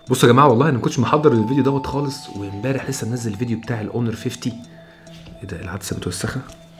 بصوا يا جماعه والله انا ما كنتش محضر الفيديو دوت خالص وامبارح لسه منزل الفيديو بتاع الاونر 50 ايه ده العدسه متوسخه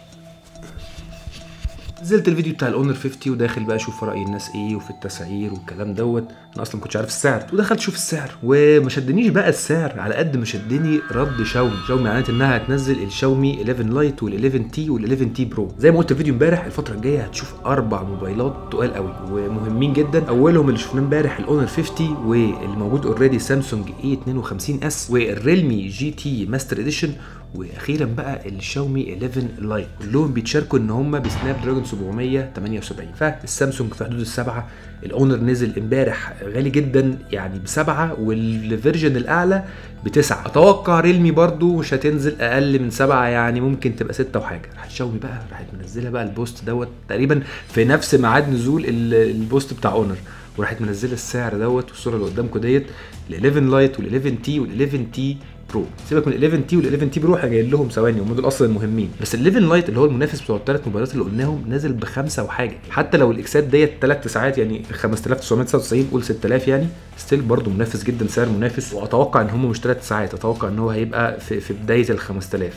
نزلت الفيديو بتاع الاونر 50 وداخل بقى اشوف راي الناس ايه وفي التسعير والكلام دوت انا اصلا ما كنتش عارف السعر ودخلت اشوف السعر وما شدنيش بقى السعر على قد ما شدني رد شاومي شاومي اعلنت انها هتنزل الشاومي 11 لايت وال11 تي وال11 تي برو زي ما قلت في الفيديو امبارح الفتره الجايه هتشوف اربع موبايلات تقال قوي ومهمين جدا اولهم اللي شفناه امبارح الاونر 50 واللي موجود اوريدي سامسونج اي 52 اس والريلمي جي تي ماستر اديشن واخيرا بقى الشاومي 11 لايت كلهم بيتشاركوا ان هم بسناب دراجون 778 فالسامسونج في حدود السبعه الاونر نزل امبارح غالي جدا يعني بسبعه والفيرجن الاعلى بتسعه اتوقع ريلمي برضو مش هتنزل اقل من سبعه يعني ممكن تبقى سته وحاجه راحت شاومي بقى راحت منزله بقى البوست دوت تقريبا في نفس ميعاد نزول البوست بتاع اونر وراحت منزله السعر دوت والصوره اللي قدامكم ديت ال 11 لايت وال 11 تي وال 11 تي برو سيبك من ال 11 تي وال 11 تي برو احنا جايين لهم ثواني هم دول اصلا المهمين بس ال 11 لايت اللي هو المنافس بتوع الثلاث موبايلات اللي قلناهم نازل بخمسه وحاجه حتى لو الاكسات ديت ثلاث ساعات يعني 5999 قول 6000 يعني ستيل برضه منافس جدا سعر منافس واتوقع ان هم مش ثلاث ساعات اتوقع ان هو هيبقى في, في بدايه ال 5000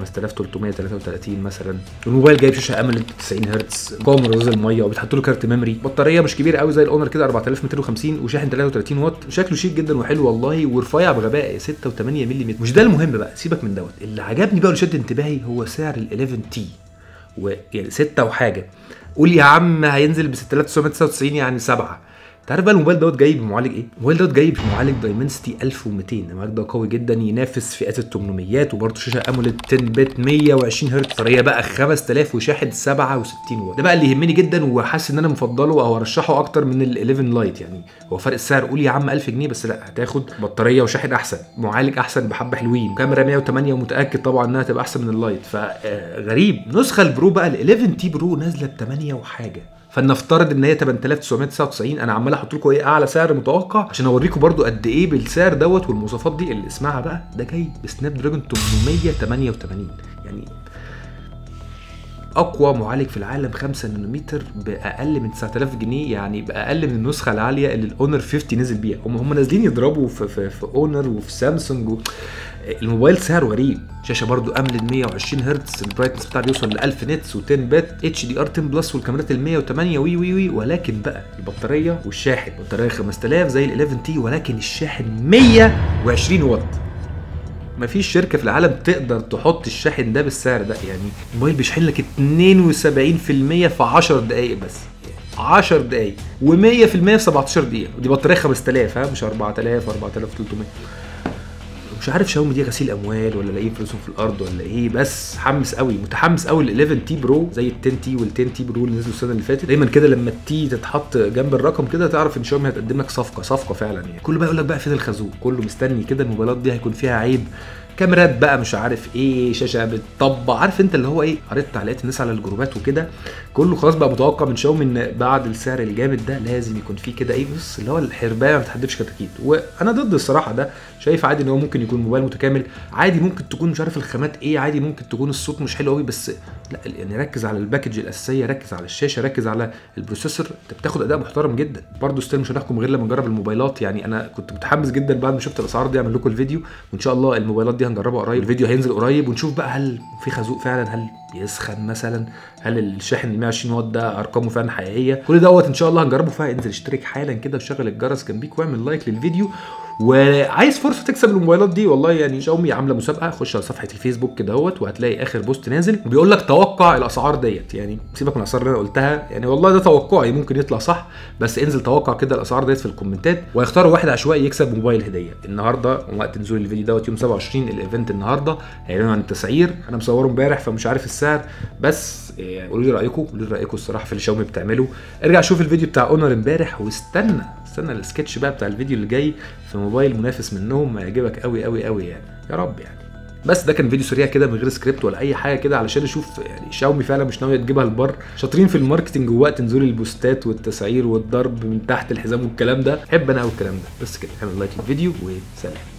5333 مثلا الموبايل جايب شاشه اموليد 90 هرتز مقاوم لرذاذ الميه وبتحط له كارت ميموري بطاريه مش كبيره قوي زي الاونر كده 4250 وشاحن 33 واط شكله شيك جدا وحلو والله ورفيع بغباء 6 و8 ملم مش ده المهم بقى سيبك من دوت اللي عجبني بقى واللي شد انتباهي هو سعر ال 11 تي ويعني 6 وحاجه قول يا عم هينزل ب 6999 يعني 7 تعرف بقى الموبايل دوت جاي بمعالج ايه؟ الموبايل دوت جاي بمعالج دايمنسيتي 1200 المعالج ده قوي جدا ينافس فئات ال 800 وبرده شاشه اموليد 10 بت 120 هرتز بطاريه بقى 5000 وشاحن 67 واط ده بقى اللي يهمني جدا وحاسس ان انا مفضله او ارشحه اكتر من ال 11 لايت يعني هو فرق السعر قول يا عم 1000 جنيه بس لا هتاخد بطاريه وشاحن احسن معالج احسن بحبه حلوين كاميرا 108 ومتاكد طبعا انها تبقى احسن من اللايت فغريب نسخه البرو بقى ال 11 تي برو نازله ب 8 وحاجه فلنفترض ان هي 8999 انا عمال احط لكم ايه اعلى سعر متوقع عشان اوريكم برضو قد ايه بالسعر دوت والمواصفات دي اللي اسمعها بقى ده جاي بسناب دراجون 888 يعني اقوى معالج في العالم 5 نانومتر باقل من 9000 جنيه يعني باقل من النسخه العاليه اللي الاونر 50 نزل بيها هم هم نازلين يضربوا في في, في اونر وفي سامسونج و... الموبايل سعره غريب شاشه برضو املد 120 هرتز البرايتنس بتاعه بيوصل ل 1000 نتس و10 بت اتش دي ار 10 بلس والكاميرات ال 108 وي وي وي ولكن بقى البطاريه والشاحن البطاريه 5000 زي ال 11 تي ولكن الشاحن 120 واط مفيش شركه في العالم تقدر تحط الشاحن ده بالسعر ده يعني الموبايل بيشحن لك 72% في 10 دقائق بس 10 دقائق و100% في 17 دقيقه ودي بطاريه 5000 ها مش 4000 4300 مش عارف شاومي دي غسيل اموال ولا لاقيين فلوسهم في الارض ولا ايه بس حمس قوي متحمس قوي ال 11 تي برو زي ال 10 تي وال 10 تي برو اللي نزلوا السنه اللي فاتت دايما كده لما التي تتحط جنب الرقم كده تعرف ان شاومي هتقدم لك صفقه صفقه فعلا يعني كله بقى يقول لك بقى فين الخازوق كله مستني كده الموبايلات دي هيكون فيها عيب كاميرات بقى مش عارف ايه شاشه بتطبع عارف انت اللي هو ايه قريت تعليقات الناس على الجروبات وكده كله خلاص بقى متوقع من شاومي ان بعد السعر الجامد ده لازم يكون فيه كده ايه بص اللي هو الحربايه ما بتحدفش كتاكيت وانا ضد الصراحه ده شايف عادي ان هو ممكن يكون موبايل متكامل عادي ممكن تكون مش عارف الخامات ايه عادي ممكن تكون الصوت مش حلو قوي بس لا يعني ركز على الباكج الاساسيه ركز على الشاشه ركز على البروسيسور انت بتاخد اداء محترم جدا برضه ستيل مش هنحكم غير لما نجرب الموبايلات يعني انا كنت متحمس جدا بعد ما شفت الاسعار دي اعمل لكم الفيديو وان شاء الله الموبايلات دي هنجربها قريب الفيديو هينزل قريب ونشوف بقى هل في خازوق فعلا هل بيسخن مثلا هل الشاحن ال 120 واط ده ارقامه فعلا حقيقيه كل دوت ان شاء الله هنجربه فانزل اشترك حالا كده وشغل الجرس جنبيك واعمل لايك للفيديو وعايز فرصه تكسب الموبايلات دي والله يعني شاومي عامله مسابقه خش على صفحه الفيسبوك كده اهوت وهتلاقي اخر بوست نازل وبيقول لك توقع الاسعار ديت يعني سيبك من الاسعار اللي انا قلتها يعني والله ده توقعي ممكن يطلع صح بس انزل توقع كده الاسعار ديت في الكومنتات وهيختاروا واحد عشوائي يكسب موبايل هديه النهارده وقت نزول الفيديو دوت يوم 27 الايفنت النهارده هيعلنوا عن التسعير انا مصوره امبارح فمش عارف السعر بس قولوا لي رايكم قولوا لي رايكم الصراحه في اللي شاومي بتعمله ارجع شوف الفيديو بتاع اونر امبارح واستنى استنى السكتش بقى بتاع الفيديو اللي جاي في موبايل منافس منهم هيعجبك قوي قوي قوي يعني يا رب يعني بس ده كان فيديو سريع كده من غير سكريبت ولا اي حاجه كده علشان اشوف يعني شاومي فعلا مش ناويه تجيبها البر شاطرين في الماركتنج ووقت نزول البوستات والتسعير والضرب من تحت الحزام والكلام ده احب انا قوي الكلام ده بس كده اعمل لايك للفيديو وسلام